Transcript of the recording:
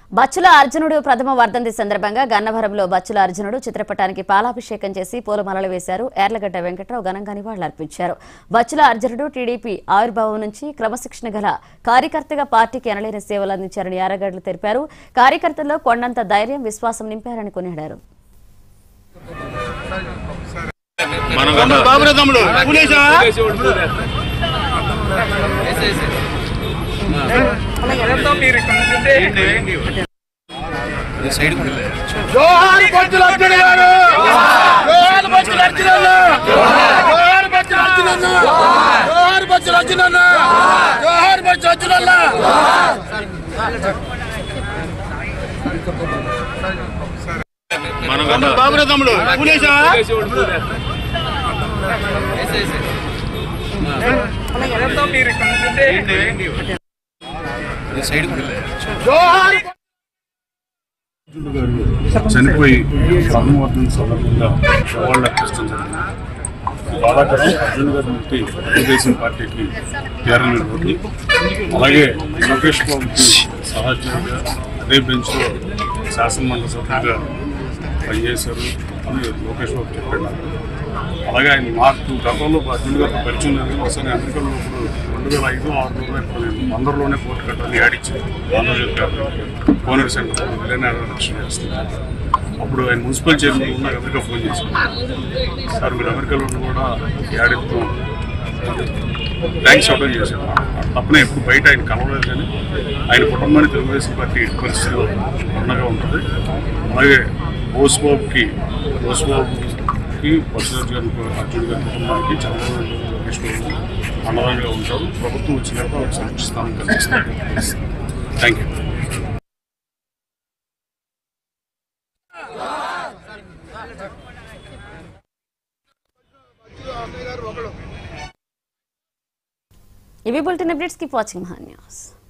బచ్చుల అర్జునుడు ప్రథమ వర్ధంతి సందర్భంగా గన్నవరంలో బచ్చుల అర్జునుడు చిత్రపటానికి పాలాభిషేకం చేసి పూలమాలలు వేశారు ఏర్లగడ్డ వెంకట్రావు ఘనంగా నివాళులర్పించారు బచ్చుల అర్జునుడు టీడీపీ ఆవిర్భావం నుంచి క్రమశిక్షణ గల కార్యకర్తగా పార్టీకి ఎనలేని సేవలు అందించారని యారగడ్డలు తెలిపారు కార్యకర్తల్లో కొండంత ధైర్యం విశ్వాసం నింపారని కొనియాడారు తమ్ముడు బాబురా తమ్ముడు పూలేసా జోహార్ బొచ్చుల అర్జున గారు జోహార్ బొచ్చుల అర్జున అన్న! జోహార్ బొచ్చుల అర్జున అన్న! జోహార్ బొచ్చుల అర్జున అన్న! జోహార్ బొచ్చుల అర్జున అన్న! తమ్ముడు బాబురా తమ్ముడు పూలేసా జోహార్ అర్జునుడు గారు చనిపోయి స్వర్ణవర్ధన సందర్భంగా నివాళులు అర్పిస్తాం జరిగింది బాధాకరం అర్జున్ గారి మృతి తెలుగుదేశం పార్టీకి తీరని రోడ్డు అలాగే లోకేష్ బాబుకి సహచరుగా అదే బెంచ్లో శాసనమండలి సభ్యులుగా పనిచేశారు అని లోకేష్ బాబు చెప్పాడు నాకు. అలాగే ఆయన నాకు గతంలో అర్జున్ గారితో పరిచయం లేదు ఒకసారి అమెరికాలో ఇప్పుడు రెండు వేల ఐదు ఆరు రోజులు ఇప్పుడు నేను అందరిలోనే పోటీ కట్టాలని యాడిచ్చాను ఆంధ్రజ్యోతి పేపర్ కోనర్ సెంటర్ ఇలానే రక్షణ చేస్తున్నాను అప్పుడు ఆయన మున్సిపల్ చైర్మన్ ఉన్న అమెరికా ఫోన్ చేశాను సార్ మీరు అమెరికాలో ఉండి కూడా యాడితో థ్యాంక్స్ చెప్పడం చేశాను తప్పనే ఎప్పుడు బయట ఆయన కలవలేదు కానీ ఆయన కుటుంబాన్ని తెలుగుదేశం పార్టీ ఎట్టి పరిస్థితిలో ఉండగా ఉంటుంది అలాగే బోస్బాబుకి బోస్బాబుకి బసరాజ్ గారి అర్జున్ గారి కుటుంబానికి చంద్రబాబు నాయుడు గారు, లోకేష్ బాబు అండదండగా ఉంటారు ప్రభుత్వం వచ్చినాక వాళ్ళకి సంరక్షిస్తామని కల్పిస్తాను థ్యాంక్ యూ ఇవి bulletin updates keep watching Maha news